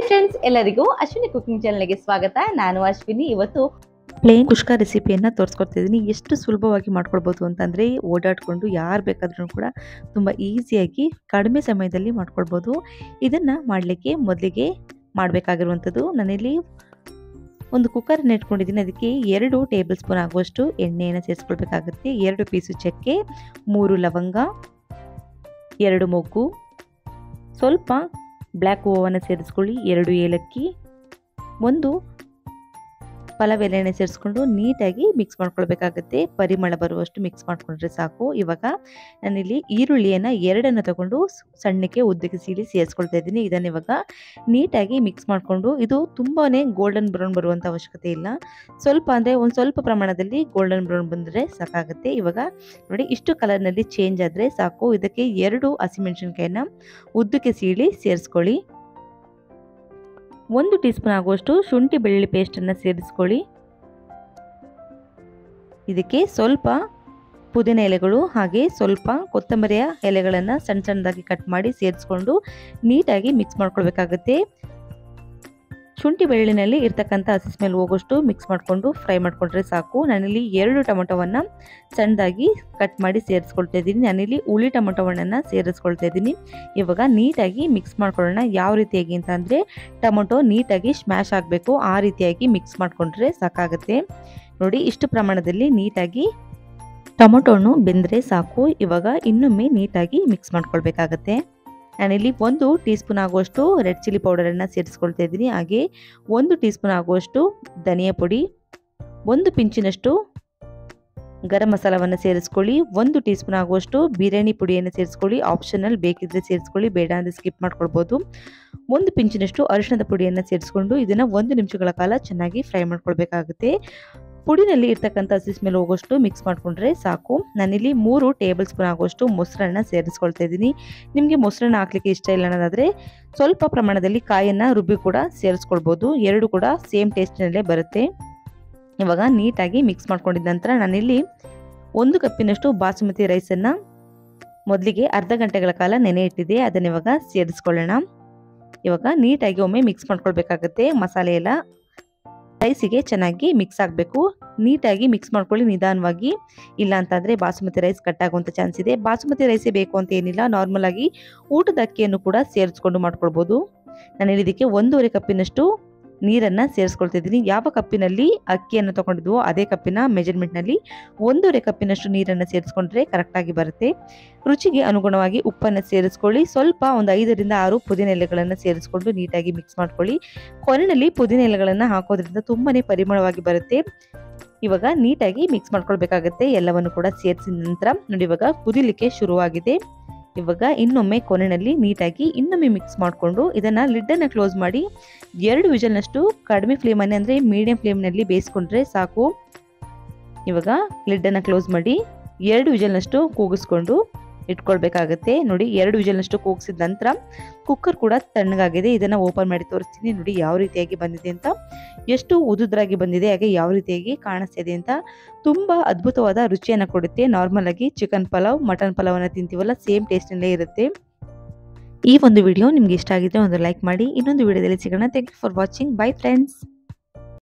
hi friends ಎಲ್ಲರಿಗೂ Ashwini cooking ಚಾನಲ್ಗೆ ಸ್ವಾಗತ ನಾನು ಅಶ್ವಿನಿ ಇವತ್ತು ಪ್ಲೇನ್ ಕುಷ್ಕ ರೆಸಿಪಿಯನ್ನು ತೋರಿಸ್ಕೊಡ್ತಿದ್ದೀನಿ ಎಷ್ಟು ಸುಲಭವಾಗಿ ಮಾಡ್ಕೊಳ್ಬೋದು ಅಂತಂದರೆ ಓಡಾಡಿಕೊಂಡು ಯಾರು ಬೇಕಾದ್ರೂ ಕೂಡ ತುಂಬ ಈಸಿಯಾಗಿ ಕಡಿಮೆ ಸಮಯದಲ್ಲಿ ಮಾಡ್ಕೊಳ್ಬೋದು ಇದನ್ನು ಮಾಡಲಿಕ್ಕೆ ಮೊದಲಿಗೆ ಮಾಡಬೇಕಾಗಿರುವಂಥದ್ದು ನಾನಿಲ್ಲಿ ಒಂದು ಕುಕ್ಕರನ್ನ ಇಟ್ಕೊಂಡಿದ್ದೀನಿ ಅದಕ್ಕೆ ಎರಡು ಟೇಬಲ್ ಸ್ಪೂನ್ ಆಗುವಷ್ಟು ಎಣ್ಣೆಯನ್ನು ಸೇರಿಸ್ಕೊಳ್ಬೇಕಾಗುತ್ತೆ ಎರಡು ಪೀಸು ಚಕ್ಕೆ ಮೂರು ಲವಂಗ ಎರಡು ಮೊಗ್ಗು ಸ್ವಲ್ಪ ಬ್ಲ್ಯಾಕ್ ಹೂವನ್ನು ಸೇರಿಸ್ಕೊಳ್ಳಿ ಎರಡು ಏಲಕ್ಕಿ ಒಂದು ಪಲಾವ್ ಎಲೆಯನ್ನು ಸೇರಿಸ್ಕೊಂಡು ನೀಟಾಗಿ ಮಿಕ್ಸ್ ಮಾಡ್ಕೊಳ್ಬೇಕಾಗುತ್ತೆ ಪರಿಮಳ ಬರುವಷ್ಟು ಮಿಕ್ಸ್ ಮಾಡ್ಕೊಂಡ್ರೆ ಸಾಕು ಇವಾಗ ನಾನಿಲ್ಲಿ ಈರುಳ್ಳಿಯನ್ನು ಎರಡನ್ನು ತಗೊಂಡು ಸಣ್ಣಕ್ಕೆ ಉದ್ದಕ್ಕೆ ಸೀಳಿ ಸೇರಿಸ್ಕೊಳ್ತಾ ಇದ್ದೀನಿ ಇದನ್ನು ಇವಾಗ ನೀಟಾಗಿ ಮಿಕ್ಸ್ ಮಾಡಿಕೊಂಡು ಇದು ತುಂಬಾ ಗೋಲ್ಡನ್ ಬ್ರೌನ್ ಬರುವಂಥ ಅವಶ್ಯಕತೆ ಇಲ್ಲ ಸ್ವಲ್ಪ ಅಂದರೆ ಒಂದು ಸ್ವಲ್ಪ ಪ್ರಮಾಣದಲ್ಲಿ ಗೋಲ್ಡನ್ ಬ್ರೌನ್ ಬಂದರೆ ಸಾಕಾಗುತ್ತೆ ಇವಾಗ ನೋಡಿ ಇಷ್ಟು ಕಲರ್ನಲ್ಲಿ ಚೇಂಜ್ ಆದರೆ ಸಾಕು ಇದಕ್ಕೆ ಎರಡು ಹಸಿಮೆಣಸಿನ್ಕಾಯಿನ ಉದ್ದಕ್ಕೆ ಸೀಳಿ ಸೇರಿಸ್ಕೊಳ್ಳಿ ಒಂದು ಟೀ ಸ್ಪೂನ್ ಆಗುವಷ್ಟು ಶುಂಠಿ ಬೆಳ್ಳುಳ್ಳಿ ಪೇಸ್ಟನ್ನು ಸೇರಿಸ್ಕೊಳ್ಳಿ ಇದಕ್ಕೆ ಸ್ವಲ್ಪ ಪುದೀನ ಎಲೆಗಳು ಹಾಗೆ ಸ್ವಲ್ಪ ಕೊತ್ತಂಬರಿಯ ಎಲೆಗಳನ್ನು ಸಣ್ಣ ಸಣ್ಣದಾಗಿ ಕಟ್ ಮಾಡಿ ಸೇರಿಸ್ಕೊಂಡು ನೀಟಾಗಿ ಮಿಕ್ಸ್ ಮಾಡ್ಕೊಳ್ಬೇಕಾಗುತ್ತೆ ಶುಂಠಿ ಬೆಳ್ಳುಳ್ಳಿನಲ್ಲಿ ಇರ್ತಕ್ಕಂಥ ಹಸಿ ಸ್ಮೆಲ್ ಹೋಗೋಷ್ಟು ಮಿಕ್ಸ್ ಮಾಡಿಕೊಂಡು ಫ್ರೈ ಮಾಡಿಕೊಂಡ್ರೆ ಸಾಕು ನಾನಿಲ್ಲಿ ಎರಡು ಟೊಮೊಟೊವನ್ನು ಸಣ್ಣದಾಗಿ ಕಟ್ ಮಾಡಿ ಸೇರಿಸ್ಕೊಳ್ತಾ ಇದ್ದೀನಿ ನಾನಿಲ್ಲಿ ಹುಳಿ ಟೊಮೊಟೊವನ್ನು ಸೇರಿಸ್ಕೊಳ್ತಾ ಇದ್ದೀನಿ ಇವಾಗ ನೀಟಾಗಿ ಮಿಕ್ಸ್ ಮಾಡ್ಕೊಳ್ಳೋಣ ಯಾವ ರೀತಿಯಾಗಿ ಅಂತ ಅಂದರೆ ಟೊಮೊಟೊ ನೀಟಾಗಿ ಸ್ಮ್ಯಾಶ್ ಆಗಬೇಕು ಆ ರೀತಿಯಾಗಿ ಮಿಕ್ಸ್ ಮಾಡಿಕೊಂಡ್ರೆ ಸಾಕಾಗುತ್ತೆ ನೋಡಿ ಇಷ್ಟು ಪ್ರಮಾಣದಲ್ಲಿ ನೀಟಾಗಿ ಟೊಮೊಟೊನು ಬೆಂದರೆ ಸಾಕು ಇವಾಗ ಇನ್ನೊಮ್ಮೆ ನೀಟಾಗಿ ಮಿಕ್ಸ್ ಮಾಡ್ಕೊಳ್ಬೇಕಾಗತ್ತೆ ನಾನಿಲ್ಲಿ ಒಂದು ಟೀ ಸ್ಪೂನ್ ಆಗುವಷ್ಟು ರೆಡ್ ಚಿಲ್ಲಿ ಪೌಡರನ್ನು ಸೇರಿಸ್ಕೊಳ್ತಾ ಇದ್ದೀನಿ ಹಾಗೆ ಒಂದು ಟೀ ಸ್ಪೂನ್ ಆಗುವಷ್ಟು ಧನಿಯಾ ಪುಡಿ ಒಂದು ಪಿಂಚಿನಷ್ಟು ಗರಂ ಮಸಾಲವನ್ನು ಸೇರಿಸ್ಕೊಳ್ಳಿ ಒಂದು ಟೀ ಸ್ಪೂನ್ ಆಗುವಷ್ಟು ಬಿರಿಯಾನಿ ಪುಡಿಯನ್ನು ಸೇರಿಸ್ಕೊಳ್ಳಿ ಆಪ್ಷನಲ್ ಬೇಕಿದ್ರೆ ಸೇರಿಸ್ಕೊಳ್ಳಿ ಬೇಡ ಅಂದರೆ ಸ್ಕಿಪ್ ಮಾಡ್ಕೊಳ್ಬೋದು ಒಂದು ಪಿಂಚಿನಷ್ಟು ಅರಿಶಿಣದ ಪುಡಿಯನ್ನು ಸೇರಿಸ್ಕೊಂಡು ಇದನ್ನು ಒಂದು ನಿಮಿಷಗಳ ಕಾಲ ಚೆನ್ನಾಗಿ ಫ್ರೈ ಮಾಡ್ಕೊಳ್ಬೇಕಾಗುತ್ತೆ ಪುಡಿನಲ್ಲಿ ಇರ್ತಕ್ಕಂಥ ಹಸಿ ಸ್ಮೆಲ್ ಹೋಗೋಷ್ಟು ಮಿಕ್ಸ್ ಮಾಡಿಕೊಂಡ್ರೆ ಸಾಕು ನಾನಿಲ್ಲಿ ಮೂರು ಟೇಬಲ್ ಸ್ಪೂನ್ ಆಗುವಷ್ಟು ಮೊಸರನ್ನ ಸೇರಿಸ್ಕೊಳ್ತಾ ಇದ್ದೀನಿ ನಿಮಗೆ ಮೊಸರನ್ನ ಹಾಕ್ಲಿಕ್ಕೆ ಇಷ್ಟ ಇಲ್ಲ ಅನ್ನೋದಾದರೆ ಸ್ವಲ್ಪ ಪ್ರಮಾಣದಲ್ಲಿ ಕಾಯನ್ನು ರುಬ್ಬಿ ಕೂಡ ಸೇರಿಸ್ಕೊಳ್ಬೋದು ಎರಡು ಕೂಡ ಸೇಮ್ ಟೇಸ್ಟ್ನಲ್ಲೇ ಬರುತ್ತೆ ಇವಾಗ ನೀಟಾಗಿ ಮಿಕ್ಸ್ ಮಾಡ್ಕೊಂಡಿದ್ದ ನಂತರ ನಾನಿಲ್ಲಿ ಒಂದು ಕಪ್ಪಿನಷ್ಟು ಬಾಸುಮತಿ ರೈಸನ್ನು ಮೊದಲಿಗೆ ಅರ್ಧ ಗಂಟೆಗಳ ಕಾಲ ನೆನೆ ಇಟ್ಟಿದೆ ಅದನ್ನು ಇವಾಗ ಸೇರಿಸ್ಕೊಳ್ಳೋಣ ಇವಾಗ ನೀಟಾಗಿ ಒಮ್ಮೆ ಮಿಕ್ಸ್ ಮಾಡ್ಕೊಳ್ಬೇಕಾಗತ್ತೆ ಮಸಾಲೆ ಎಲ್ಲ ರೈಸಿಗೆ ಚೆನ್ನಾಗಿ ಮಿಕ್ಸ್ ಆಗಬೇಕು ನೀಟಾಗಿ ಮಿಕ್ಸ್ ಮಾಡ್ಕೊಳ್ಳಿ ನಿಧಾನವಾಗಿ ಇಲ್ಲ ಅಂತಂದರೆ ಬಾಸುಮತಿ ರೈಸ್ ಕಟ್ಟಾಗುವಂಥ ಚಾನ್ಸ್ ಇದೆ ಬಾಸುಮತಿ ರೈಸೇ ಬೇಕು ಅಂತ ಏನಿಲ್ಲ ನಾರ್ಮಲ್ ಆಗಿ ಊಟದ ಅಕ್ಕಿಯನ್ನು ಕೂಡ ಸೇರಿಸ್ಕೊಂಡು ಮಾಡ್ಕೊಳ್ಬೋದು ನಾನು ಇದಕ್ಕೆ ಒಂದೂವರೆ ಕಪ್ಪಿನಷ್ಟು ನೀರನ್ನು ಸೇರಿಸ್ಕೊಳ್ತಿದ್ದೀನಿ ಯಾವ ಕಪ್ಪಿನಲ್ಲಿ ಅಕ್ಕಿಯನ್ನು ತೊಗೊಂಡಿದ್ವೋ ಅದೇ ಕಪ್ಪಿನ ಮೆಜರ್ಮೆಂಟ್ನಲ್ಲಿ ಒಂದೂವರೆ ಕಪ್ಪಿನಷ್ಟು ನೀರನ್ನು ಸೇರಿಸ್ಕೊಂಡ್ರೆ ಕರೆಕ್ಟಾಗಿ ಬರುತ್ತೆ ರುಚಿಗೆ ಅನುಗುಣವಾಗಿ ಉಪ್ಪನ್ನು ಸೇರಿಸ್ಕೊಳ್ಳಿ ಸ್ವಲ್ಪ ಒಂದು ಐದರಿಂದ ಆರು ಪುದೀನ ಎಲೆಗಳನ್ನು ಸೇರಿಸ್ಕೊಂಡು ನೀಟಾಗಿ ಮಿಕ್ಸ್ ಮಾಡ್ಕೊಳ್ಳಿ ಕೊನೆಯಲ್ಲಿ ಪುದೀನ ಎಲೆಗಳನ್ನು ಹಾಕೋದ್ರಿಂದ ತುಂಬಾ ಪರಿಮಳವಾಗಿ ಬರುತ್ತೆ ಇವಾಗ ನೀಟಾಗಿ ಮಿಕ್ಸ್ ಮಾಡ್ಕೊಳ್ಬೇಕಾಗತ್ತೆ ಎಲ್ಲವನ್ನು ಕೂಡ ಸೇರಿಸಿದ ನಂತರ ನೋಡಿ ಇವಾಗ ಕುದಿಲಿಕ್ಕೆ ಶುರುವಾಗಿದೆ ಇವಾಗ ಇನ್ನೊಮ್ಮೆ ಕೊನೆಯಲ್ಲಿ ನೀಟಾಗಿ ಇನ್ನೊಮ್ಮೆ ಮಿಕ್ಸ್ ಮಾಡಿಕೊಂಡು ಇದನ್ನು ಲಿಡ್ಡನ್ನು ಕ್ಲೋಸ್ ಮಾಡಿ ಎರಡು ವಿಜಲ್ನಷ್ಟು ಕಡಿಮೆ ಫ್ಲೇಮನ್ನೇ ಅಂದರೆ ಮೀಡಿಯಂ ಫ್ಲೇಮ್ನಲ್ಲಿ ಬೇಯಿಸ್ಕೊಂಡ್ರೆ ಸಾಕು ಇವಾಗ ಲಿಡ್ಡನ್ನು ಕ್ಲೋಸ್ ಮಾಡಿ ಎರಡು ವಿಜಲ್ನಷ್ಟು ಕೂಗಿಸ್ಕೊಂಡು ಇಟ್ಕೊಳ್ಬೇಕಾಗತ್ತೆ ನೋಡಿ ಎರಡು ವಿಜಲ್ನಷ್ಟು ಕೂಗಿಸಿದ ನಂತರ ಕುಕ್ಕರ್ ಕೂಡ ತಣ್ಣಗಾಗಿದೆ ಇದನ್ನು ಓಪನ್ ಮಾಡಿ ತೋರಿಸ್ತೀನಿ ನೋಡಿ ಯಾವ ರೀತಿಯಾಗಿ ಬಂದಿದೆ ಅಂತ ಎಷ್ಟು ಉದುದ್ರಾಗಿ ಬಂದಿದೆ ಹಾಗೆ ಯಾವ ರೀತಿಯಾಗಿ ಕಾಣಿಸ್ತಿದೆ ಅಂತ ತುಂಬ ಅದ್ಭುತವಾದ ರುಚಿಯನ್ನು ಕೊಡುತ್ತೆ ನಾರ್ಮಲ್ ಆಗಿ ಚಿಕನ್ ಪಲಾವ್ ಮಟನ್ ಪಲಾವನ್ನು ತಿಂತೀವಲ್ಲ ಸೇಮ್ ಟೇಸ್ಟ್ನಲ್ಲೇ ಇರುತ್ತೆ ಈ ಒಂದು ವಿಡಿಯೋ ನಿಮ್ಗೆ ಇಷ್ಟ ಆಗಿದ್ರೆ ಒಂದು ಲೈಕ್ ಮಾಡಿ ಇನ್ನೊಂದು ವಿಡಿಯೋದಲ್ಲಿ ಸಿಗೋಣ thank you for watching bye friends